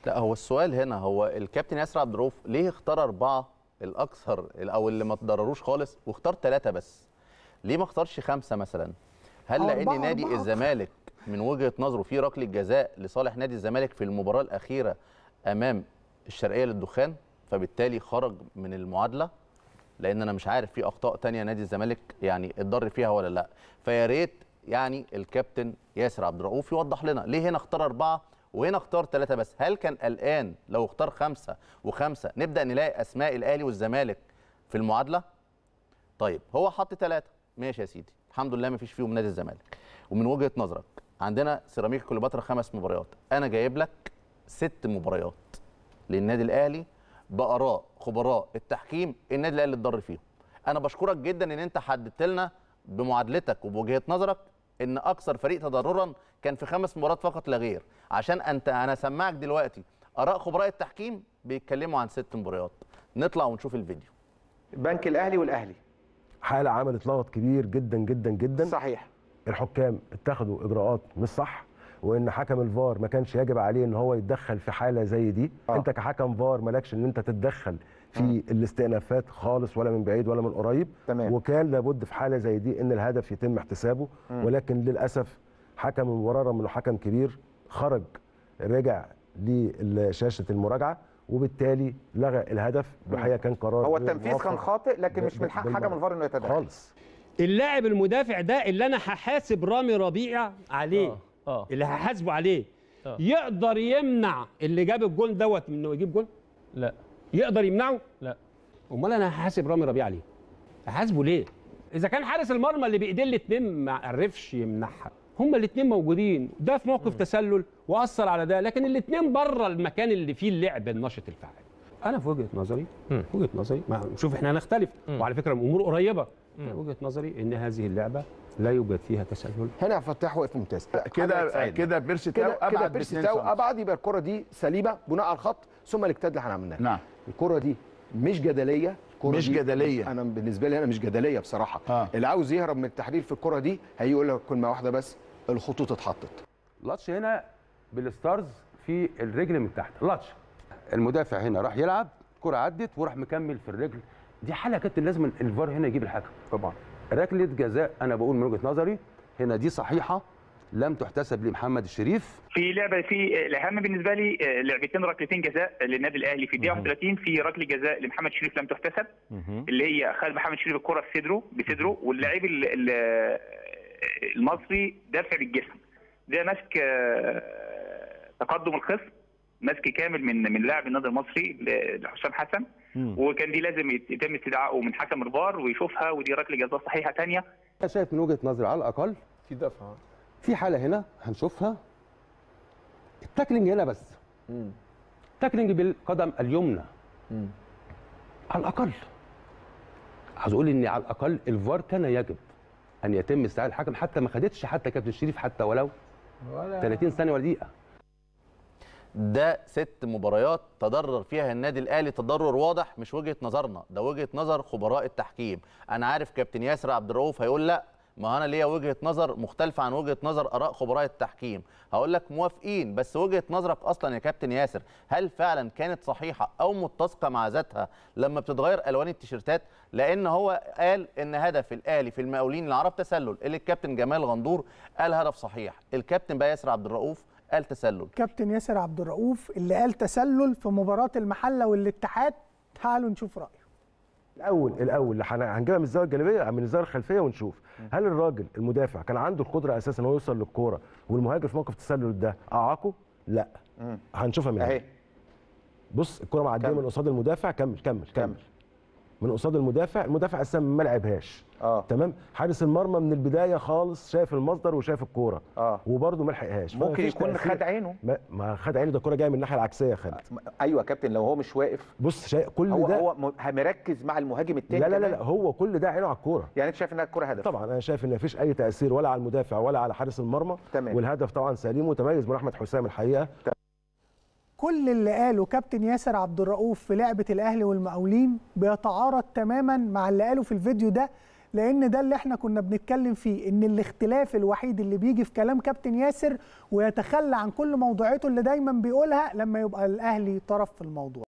لا هو السؤال هنا هو الكابتن ياسر عبد الرؤوف ليه اختار اربعه الاكثر او اللي ما تضرروش خالص واختار ثلاثه بس ليه ما اختارش خمسه مثلا هل أو لان أربعة، نادي أربعة. الزمالك من وجهه نظره في ركله جزاء لصالح نادي الزمالك في المباراه الاخيره امام الشرقيه للدخان فبالتالي خرج من المعادله لان انا مش عارف في اخطاء تانية نادي الزمالك يعني اتضر فيها ولا لا فيا ريت يعني الكابتن ياسر عبد الرؤوف يوضح لنا ليه هنا اختار اربعه وهنا اختار ثلاثه بس هل كان قلقان لو اختار خمسه وخمسه نبدا نلاقي اسماء الاهلي والزمالك في المعادله طيب هو حط ثلاثه ماشي يا سيدي الحمد لله ما فيش فيهم نادي الزمالك ومن وجهه نظرك عندنا سيراميك كليوباترا خمس مباريات انا جايب لك ست مباريات للنادي الاهلي باراء خبراء التحكيم النادي الاهلي اتضر فيهم انا بشكرك جدا ان انت حددت لنا بمعادلتك وبوجهه نظرك ان اكثر فريق تضررا كان في خمس مباريات فقط لا غير عشان انت انا سمعك دلوقتي اراء خبراء التحكيم بيتكلموا عن ست مباريات نطلع ونشوف الفيديو بنك الاهلي والاهلي حاله عملت لغط كبير جدا جدا جدا صحيح الحكام اتخذوا اجراءات مش صح وان حكم الفار ما كانش يجب عليه ان هو يتدخل في حاله زي دي آه. آه. انت كحكم فار مالكش ان انت تتدخل في الاستئنافات خالص ولا من بعيد ولا من قريب تمام. وكان لابد في حاله زي دي ان الهدف يتم احتسابه ولكن للاسف حكم المباراه رغم انه حكم كبير خرج رجع لشاشه المراجعه وبالتالي لغى الهدف بحقيقه كان قرار هو غير التنفيذ كان موفق خاطئ لكن ب- مش من ب- حق بالمرة. حكم الفار انه يتدخل خالص اللاعب المدافع ده اللي انا هحاسب رامي ربيعه عليه اه اه اللي هحاسبه عليه آه. يقدر يمنع اللي جاب الجول دوت من انه يجيب جول لا يقدر يمنعه لا امال انا هحاسب رامي ربيعه ليه هحاسبه ليه اذا كان حارس المرمى اللي بايديه الاثنين ما عرفش يمنعها هما الاثنين موجودين ده في موقف تسلل واثر على ده لكن الاثنين بره المكان اللي فيه اللعب النشط الفعال انا في وجهه نظري مم. وجهه نظري ما شوف احنا هنختلف مم. وعلى فكره الامور قريبه مم. أنا وجهه نظري ان هذه اللعبه لا يوجد فيها تسلل هنا فتاح وقف ممتاز حاجة كده تساعدنا. كده بيرسي تاو كده كده ابعد بيرسي باتنين تاو سم. ابعد يبقى الكره دي سليمه بناء على الخط ثم الاجتهاد اللي احنا عملناه نعم الكره دي مش جدليه الكرة مش دي جدلية. انا بالنسبه لي انا مش جدليه بصراحه آه. اللي عاوز يهرب من التحرير في الكره دي هيقول لك كلمه واحده بس الخطوط اتحطت لاتش هنا بالستارز في الرجل من تحت لاتش المدافع هنا راح يلعب كرة عدت وراح مكمل في الرجل دي حاله كانت لازم الفار هنا يجيب الحكم طبعا ركله جزاء انا بقول من وجهه نظري هنا دي صحيحه لم تحتسب لمحمد الشريف في لعبه في الاهم بالنسبه لي آه، لعبتين ركلتين جزاء للنادي الاهلي في الدقيقه 31 في ركله جزاء لمحمد شريف لم تحتسب اللي هي خد محمد شريف الكره في صدره بصدره واللاعب ال- ال- المصري دافع بالجسم ده ماسك آه، تقدم الخصم ماسك كامل من من لاعب النادي المصري ل- لحسام حسن وكان دي لازم يت- يتم استدعائه من حكم الفار ويشوفها ودي ركله جزاء صحيحه ثانيه انا شايف من وجهه نظري على الاقل في دفع في حاله هنا هنشوفها التاكلينج هنا بس تاكلينج بالقدم اليمنى على الاقل عاوز اقول ان على الاقل الفار كان يجب ان يتم استدعاء الحكم حتى ما خدتش حتى كابتن شريف حتى ولو 30 ثانيه ولا دقيقه ده ست مباريات تضرر فيها النادي الاهلي تضرر واضح مش وجهه نظرنا ده وجهه نظر خبراء التحكيم انا عارف كابتن ياسر عبد الرؤوف هيقول لا ما انا ليا وجهه نظر مختلفه عن وجهه نظر اراء خبراء التحكيم هقول لك موافقين بس وجهه نظرك اصلا يا كابتن ياسر هل فعلا كانت صحيحه او متسقه مع ذاتها لما بتتغير الوان التيشيرتات لان هو قال ان هدف الاهلي في المقاولين العرب تسلل اللي الكابتن جمال غندور قال هدف صحيح الكابتن بقى ياسر عبد الرؤوف قال تسلل كابتن ياسر عبد الرؤوف اللي قال تسلل في مباراه المحله والاتحاد تعالوا نشوف رايه الاول الاول اللي هن- هنجيبها من الزاويه الجانبيه من الزاويه الخلفيه ونشوف هل الراجل المدافع كان عنده القدره اساسا ان هو يوصل للكوره والمهاجم في موقف التسلل ده اعاقه؟ لا هنشوفها من اهي هنا بص الكوره معديه كمل. من قصاد المدافع كمل كمل كمل من قصاد المدافع المدافع اساسا ما لعبهاش اه تمام حارس المرمى من البدايه خالص شايف المصدر وشايف الكوره اه وبرده ما لحقهاش ممكن فمفيش يكون تأثير. خد عينه ما, ما خد عينه ده الكوره جايه من الناحيه العكسيه يا خالد ايوه يا كابتن لو هو مش واقف بص شايف كل هو ده هو م- مركز مع المهاجم التاني لا لا لا, كمان. لا هو كل ده عينه على الكوره يعني انت شايف انها الكره هدف طبعا انا شايف ان مفيش اي تاثير ولا على المدافع ولا على حارس المرمى تمام. والهدف طبعا سليم وتميز من احمد حسام الحقيقه كل اللي قاله كابتن ياسر عبد الرؤوف في لعبه الاهلي والمقاولين بيتعارض تماما مع اللي قاله في الفيديو ده لان ده اللي احنا كنا بنتكلم فيه ان الاختلاف الوحيد اللي بيجي في كلام كابتن ياسر ويتخلى عن كل موضوعاته اللي دايما بيقولها لما يبقى الاهلي طرف في الموضوع